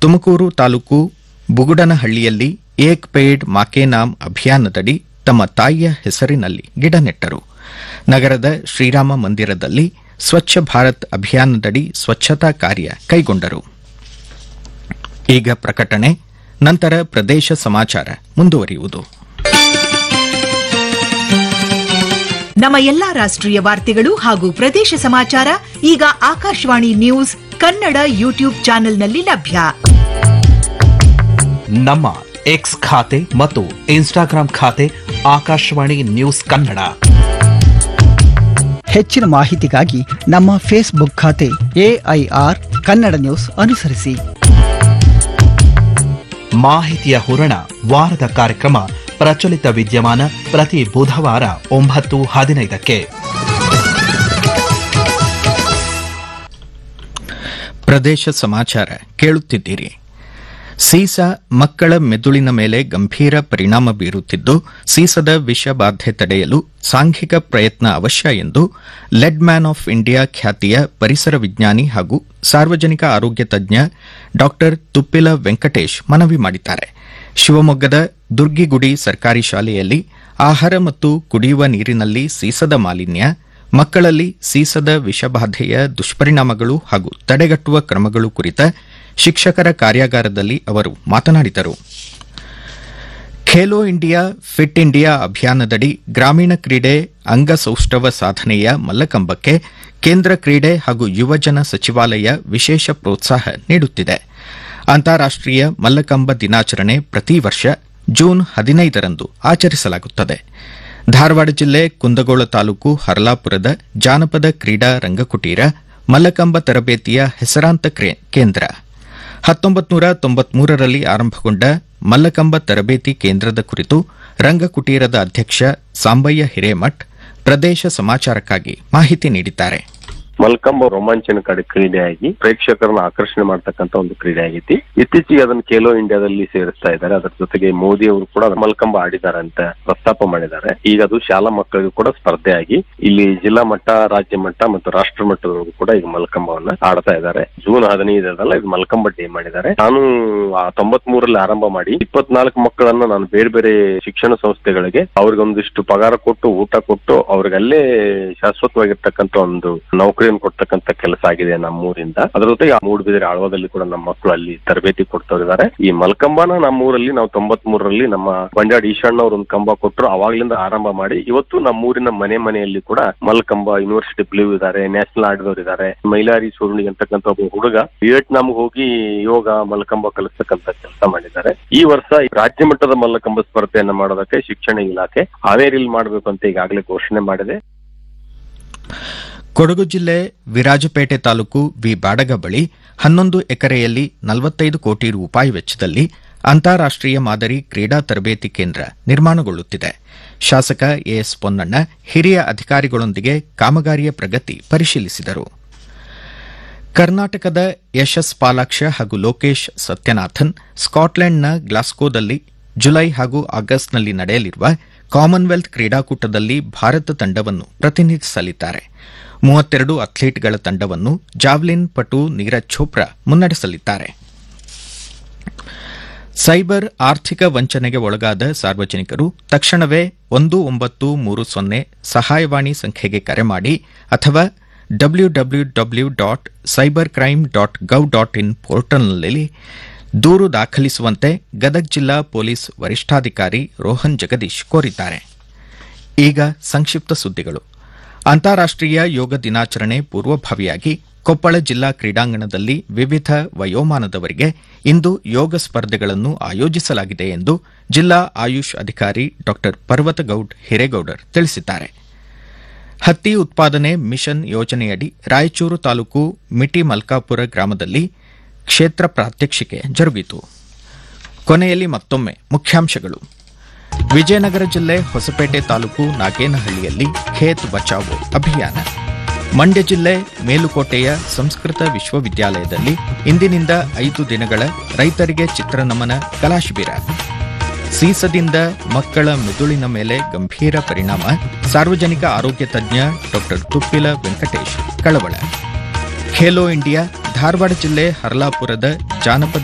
ತುಮಕೂರು ತಾಲೂಕು ಬುಗುಡನಹಳ್ಳಿಯಲ್ಲಿ ಏಕ್ paid ಮಾಕೆ ನಾಮ್ ಅಭಿಯಾನದಡಿ ತಮ್ಮ ತಾಯಿಯ ಹೆಸರಿನಲ್ಲಿ ಗಿಡ ನೆಟ್ಟರು ನಗರದ ಶ್ರೀರಾಮ ಮಂದಿರದಲ್ಲಿ ಸ್ವಚ್ಛ ಭಾರತ್ ಅಭಿಯಾನದಡಿ ಸ್ವಚ್ಛತಾ ಕಾರ್ಯ ಕೈಗೊಂಡರು ಈಗ ಪ್ರಕಟಣೆ ನಂತರ ಪ್ರದೇಶ ಸಮಾಚಾರ ಮುಂದುವರಿಯುವುದು ನಮ್ಮ ಎಲ್ಲಾ ರಾಷ್ಟ್ರೀಯ ವಾರ್ತೆಗಳು ಹಾಗೂ ಪ್ರದೇಶ ಸಮಾಚಾರ ಈಗ ಆಕಾಶವಾಣಿ ನ್ಯೂಸ್ ಕನ್ನಡ ಯೂಟ್ಯೂಬ್ ಚಾನೆಲ್ನಲ್ಲಿ ಲಭ್ಯ ನಮ್ಮ ಎಕ್ಸ್ ಖಾತೆ ಮತ್ತು ಇನ್ಸ್ಟಾಗ್ರಾಂ ಖಾತೆ ಆಕಾಶವಾಣಿ ನ್ಯೂಸ್ ಕನ್ನಡ ಹೆಚ್ಚಿನ ಮಾಹಿತಿಗಾಗಿ ನಮ್ಮ ಫೇಸ್ಬುಕ್ ಖಾತೆ ಎಐಆರ್ ಕನ್ನಡ ನ್ಯೂಸ್ ಅನುಸರಿಸಿ ಮಾಹಿತಿಯ ಹೂರಣ ವಾರದ ಕಾರ್ಯಕ್ರಮ ಪ್ರಚಲಿತ ವಿದ್ಯಮಾನ ಪ್ರತಿ ಬುಧವಾರ ಒಂಬತ್ತು ಹದಿನೈದಕ್ಕೆ ಪ್ರದೇಶ ಸಮಾಚಾರ ಕೇಳುತ್ತಿದ್ದೀರಿ ಸೀಸ ಮಕ್ಕಳ ಮೆದುಳಿನ ಮೇಲೆ ಗಂಭೀರ ಪರಿಣಾಮ ಬೀರುತ್ತಿದ್ದು ಸೀಸದ ವಿಷಬಾಧೆ ತಡೆಯಲು ಸಾಂಘಿಕ ಪ್ರಯತ್ನ ಅವಶ್ಯ ಎಂದು ಲೆಡ್ ಮ್ಯಾನ್ ಆಫ್ ಇಂಡಿಯಾ ಖ್ಯಾತಿಯ ಪರಿಸರ ವಿಜ್ಞಾನಿ ಹಾಗೂ ಸಾರ್ವಜನಿಕ ಆರೋಗ್ಯ ತಜ್ಞ ಡಾ ತುಪ್ಪಿಲ ವೆಂಕಟೇಶ್ ಮನವಿ ಮಾಡಿದ್ದಾರೆ ಶಿವಮೊಗ್ಗದ ದುರ್ಗಿಗುಡಿ ಸರ್ಕಾರಿ ಶಾಲೆಯಲ್ಲಿ ಆಹಾರ ಮತ್ತು ಕುಡಿಯುವ ನೀರಿನಲ್ಲಿ ಸೀಸದ ಮಾಲಿನ್ಯ ಮಕ್ಕಳಲ್ಲಿ ಸೀಸದ ವಿಷಬಾಧೆಯ ದುಷ್ಪರಿಣಾಮಗಳು ಹಾಗೂ ತಡೆಗಟ್ಟುವ ಕ್ರಮಗಳು ಕುರಿತ ಶಿಕ್ಷಕರ ಕಾರ್ಯಾಗಾರದಲ್ಲಿ ಅವರು ಮಾತನಾಡಿದರು ಖೇಲೋ ಇಂಡಿಯಾ ಫಿಟ್ ಇಂಡಿಯಾ ಅಭಿಯಾನದಡಿ ಗ್ರಾಮೀಣ ಕ್ರೀಡೆ ಅಂಗಸೌಷ್ಠವ ಸಾಧನೆಯ ಮಲ್ಲಕಂಬಕ್ಕೆ ಕೇಂದ್ರ ಕ್ರೀಡೆ ಹಾಗೂ ಯುವಜನ ಸಚಿವಾಲಯ ವಿಶೇಷ ಪ್ರೋತ್ಸಾಹ ನೀಡುತ್ತಿದೆ ಅಂತಾರಾಷ್ಟೀಯ ಮಲ್ಲಕಂಬ ದಿನಾಚರಣೆ ಪ್ರತಿ ವರ್ಷ ಜೂನ್ ಹದಿನೈದರಂದು ಆಚರಿಸಲಾಗುತ್ತದೆ ಧಾರವಾಡ ಜಿಲ್ಲೆ ಕುಂದಗೋಳ ತಾಲೂಕು ಹರ್ಲಾಪುರದ ಜಾನಪದ ಕ್ರೀಡಾ ರಂಗಕುಟೀರ ಮಲ್ಲಕಂಬ ತರಬೇತಿಯ ಹೆಸರಾಂತ ಕ್ರೇ- ಕೇಂದ್ರ ಹತ್ತೊಂಬತ್ತು ನೂರ ತೊಂಬತ್ಮೂರರಲ್ಲಿ ಆರಂಭಗೊಂಡ ಮಲ್ಲಕಂಬ ತರಬೇತಿ ಕೇಂದ್ರದ ಕುರಿತು ರಂಗಕುಟೀರದ ಅಧ್ಯಕ್ಷ ಸಾಂಬಯ್ಯ ಹಿರೇಮಠ್ ಪ್ರದೇಶ ಸಮಾಚಾರಕ್ಕಾಗಿ ಮಾಹಿತಿ ನೀಡಿದ್ದಾರೆ ಮಲ್ಕಂಬ ರೋಮಾಂಚನಕಾರಿ ಕ್ರೀಡೆಯಾಗಿ ಪ್ರೇಕ್ಷಕರನ್ನ ಆಕರ್ಷಣೆ ಮಾಡ್ತಕ್ಕಂತ ಒಂದು ಕ್ರೀಡೆ ಆಗೈತಿ ಇತ್ತೀಚೆಗೆ ಅದನ್ನ ಖೇಲೋ ಇಂಡಿಯಾದಲ್ಲಿ ಸೇರಿಸ್ತಾ ಇದ್ದಾರೆ ಅದರ ಜೊತೆಗೆ ಮೋದಿ ಅವರು ಕೂಡ ಮಲ್ಕಂಬ ಆಡಿದ್ದಾರೆ ಅಂತ ಪ್ರಸ್ತಾಪ ಮಾಡಿದ್ದಾರೆ ಈಗ ಅದು ಶಾಲಾ ಮಕ್ಕಳಿಗೂ ಕೂಡ ಸ್ಪರ್ಧೆ ಆಗಿ ಇಲ್ಲಿ ಜಿಲ್ಲಾ ಮಟ್ಟ ರಾಜ್ಯ ಮಟ್ಟ ಮತ್ತು ರಾಷ್ಟ್ರ ಮಟ್ಟದವರೆಗೂ ಕೂಡ ಈಗ ಮಲ್ಕಂಬವನ್ನ ಆಡ್ತಾ ಇದ್ದಾರೆ ಜೂನ್ ಹದಿನೈದರಲ್ಲ ಇದು ಮಲ್ಕಂಬ ಡೇ ಮಾಡಿದ್ದಾರೆ ನಾನು ತೊಂಬತ್ ಮೂರಲ್ಲಿ ಆರಂಭ ಮಾಡಿ ಇಪ್ಪತ್ನಾಲ್ಕು ಮಕ್ಕಳನ್ನ ನಾನು ಬೇರೆ ಬೇರೆ ಶಿಕ್ಷಣ ಸಂಸ್ಥೆಗಳಿಗೆ ಅವ್ರಿಗೆ ಒಂದಿಷ್ಟು ಪಗಾರ ಕೊಟ್ಟು ಊಟ ಕೊಟ್ಟು ಅವ್ರಿಗೆ ಅಲ್ಲೇ ಶಾಶ್ವತವಾಗಿರ್ತಕ್ಕಂಥ ಒಂದು ನೌಕರಿಯನ್ನು ಕೊಡ್ತಕ್ಕಂಥ ಕೆಲಸ ಆಗಿದೆ ನಮ್ಮೂರಿಂದ ಅದರ ಜೊತೆಗೆ ಆ ಮೂಡುಬಿದಿರೆ ಆಳ್ವದಲ್ಲಿ ಕೂಡ ನಮ್ಮ ಮಕ್ಕಳು ಅಲ್ಲಿ ತರಬೇತಿ ಕೊಡ್ತಾ ಈ ಮಲ್ಕಂಬನ ನಮ್ಮೂರಲ್ಲಿ ನಾವು ತೊಂಬತ್ ಮೂರರಲ್ಲಿ ನಮ್ಮ ಬಂಡಾಡ್ ಈಶಣ್ಣ ಅವ್ರು ಒಂದು ಕಂಬ ಕೊಟ್ಟರು ಅವಾಗ್ಲಿಂದ ಆರಂಭ ಮಾಡಿ ಇವತ್ತು ನಮ್ಮೂರಿನ ಮನೆ ಮನೆಯಲ್ಲಿ ಕೂಡ ಮಲ್ಕಂಬ ಯೂನಿವರ್ಸಿಟಿ ಬ್ಲೂ ಇದ್ದಾರೆ ನ್ಯಾಷನಲ್ ಆಡಿದವರು ಇದ್ದಾರೆ ಮೈಲಾರಿ ಸೂರ್ಣಿ ಅಂತಕ್ಕಂಥ ಒಬ್ಬ ಹುಡುಗ ವಿಯೆಟ್ನಾಂಗೆ ಹೋಗಿ ಯೋಗ ಮಲ್ಕಂಬ ಕಲಿಸ್ತಕ್ಕಂಥ ಕೆಲಸ ಮಾಡಿದ್ದಾರೆ ಈ ವರ್ಷ ರಾಜ್ಯ ಮಟ್ಟದ ಮಲ್ಲಕಂಬ ಸ್ಪರ್ಧೆಯನ್ನ ಮಾಡೋದಕ್ಕೆ ಶಿಕ್ಷಣ ಇಲಾಖೆ ಹಾವೇರಿಯಲ್ಲಿ ಮಾಡಬೇಕು ಅಂತ ಈಗಾಗಲೇ ಘೋಷಣೆ ಮಾಡಿದೆ ಕೊಡಗು ಜಿಲ್ಲೆ ವಿರಾಜಪೇಟೆ ತಾಲೂಕು ವಿ ಬಾಡಗ ಬಳಿ ಹನ್ನೊಂದು ಎಕರೆಯಲ್ಲಿ ನಲವತ್ತೈದು ಕೋಟಿ ರೂಪಾಯಿ ವೆಚ್ಚದಲ್ಲಿ ಅಂತಾರಾಷ್ಟೀಯ ಮಾದರಿ ಕ್ರೀಡಾ ತರಬೇತಿ ಕೇಂದ್ರ ನಿರ್ಮಾಣಗೊಳ್ಳುತ್ತಿದೆ ಶಾಸಕ ಎಎಸ್ ಪೊನ್ನಣ್ಣ ಹಿರಿಯ ಅಧಿಕಾರಿಗಳೊಂದಿಗೆ ಕಾಮಗಾರಿಯ ಪ್ರಗತಿ ಪರಿಶೀಲಿಸಿದರು ಕರ್ನಾಟಕದ ಯಶಸ್ ಪಾಲಾಕ್ಷ ಹಾಗೂ ಲೋಕೇಶ್ ಸತ್ಯನಾಥನ್ ಸ್ಕಾಟ್ಲೆಂಡ್ನ ಗ್ಲಾಸ್ಕೋದಲ್ಲಿ ಜುಲೈ ಹಾಗೂ ಆಗಸ್ಟ್ನಲ್ಲಿ ನಡೆಯಲಿರುವ ಕಾಮನ್ವೆಲ್ತ್ ಕ್ರೀಡಾಕೂಟದಲ್ಲಿ ಭಾರತ ತಂಡವನ್ನು ಪ್ರತಿನಿಧಿಸಲಿದ್ದಾರೆ ಮೂವತ್ತೆರಡು ಅಥ್ಲೀಟ್ಗಳ ತಂಡವನ್ನು ಜಾವ್ಲಿನ್ ಪಟು ನೀರಜ್ ಚೋಪ್ರಾ ಮುನ್ನಡೆಸಲಿದ್ದಾರೆ ಸೈಬರ್ ಆರ್ಥಿಕ ವಂಚನೆಗೆ ಒಳಗಾದ ಸಾರ್ವಜನಿಕರು ತಕ್ಷಣವೇ ಒಂದು ಒಂಬತ್ತು ಮೂರು ಸೊನ್ನೆ ಸಹಾಯವಾಣಿ ಸಂಖ್ಯೆಗೆ ಕರೆ ಮಾಡಿ ಅಥವಾ W W W dot cyber crime dot gov dot in ಪೋರ್ಟಲ್ನಲ್ಲಿ ದೂರು ದಾಖಲಿಸುವಂತೆ ಗದಗ್ ಜಿಲ್ಲಾ ಪೊಲೀಸ್ ವರಿಷ್ಠಾಧಿಕಾರಿ ರೋಹನ್ ಜಗದೀಶ್ ಕೋರಿದ್ದಾರೆ ಈಗ ಸಂಕ್ಷಿಪ್ತ ಸುದ್ದಿಗಳು ಅಂತಾರಾಷ್ಟೀಯ ಯೋಗ ದಿನಾಚರಣೆ ಪೂರ್ವಭಾವಿಯಾಗಿ ಕೊಪ್ಪಳ ಜಿಲ್ಲಾ ಕ್ರೀಡಾಂಗಣದಲ್ಲಿ ವಿವಿಧ ವಯೋಮಾನದವರಿಗೆ ಇಂದು ಯೋಗ ಸ್ಪರ್ಧೆಗಳನ್ನು ಆಯೋಜಿಸಲಾಗಿದೆ ಎಂದು ಜಿಲ್ಲಾ ಆಯುಷ್ ಅಧಿಕಾರಿ ಡಾ ಪರ್ವತಗೌಡ್ ಹಿರೇಗೌಡರ್ ತಿಳಿಸಿದ್ದಾರೆ ಹತ್ತಿ ಉತ್ಪಾದನೆ ಮಿಷನ್ ಯೋಜನೆಯಡಿ ರಾಯಚೂರು ತಾಲೂಕು ಮಿಟಿ ಮಲ್ಕಾಪುರ ಗ್ರಾಮದಲ್ಲಿ ಕ್ಷೇತ್ರ ಪ್ರಾತ್ಯಕ್ಷಿಕೆ ಜರುಗಿತು ಕೊನೆಯಲ್ಲಿ ಮತ್ತೊಮ್ಮೆ ಮುಖ್ಯಾಂಶಗಳು ವಿಜಯನಗರ ಜಿಲ್ಲೆ ಹೊಸಪೇಟೆ ತಾಲೂಕು ನಾಗೇನಹಳ್ಳಿಯಲ್ಲಿ ಖೇತ್ ಬಚಾವೋ ಅಭಿಯಾನ ಮಂಡ್ಯ ಜಿಲ್ಲೆ ಮೇಲುಕೋಟೆಯ ಸಂಸ್ಕೃತ ವಿಶ್ವವಿದ್ಯಾಲಯದಲ್ಲಿ ಇಂದಿನಿಂದ ಐದು ದಿನಗಳ ರೈತರಿಗೆ ಚಿತ್ರನಮನ ಕಲಾಶಿಬಿರ ಸೀಸದಿಂದ ಮಕ್ಕಳ ಮೆದುಳಿನ ಮೇಲೆ ಗಂಭೀರ ಪರಿಣಾಮ ಸಾರ್ವಜನಿಕ ಆರೋಗ್ಯ ತಜ್ಞ ಡಾ ತುಪ್ಪಿಲ ವೆಂಕಟೇಶ್ ಕಳವಳ ಖೇಲೋ ಇಂಡಿಯಾ ಧಾರವಾಡ ಜಿಲ್ಲೆ ಹರ್ಲಾಪುರದ ಜಾನಪದ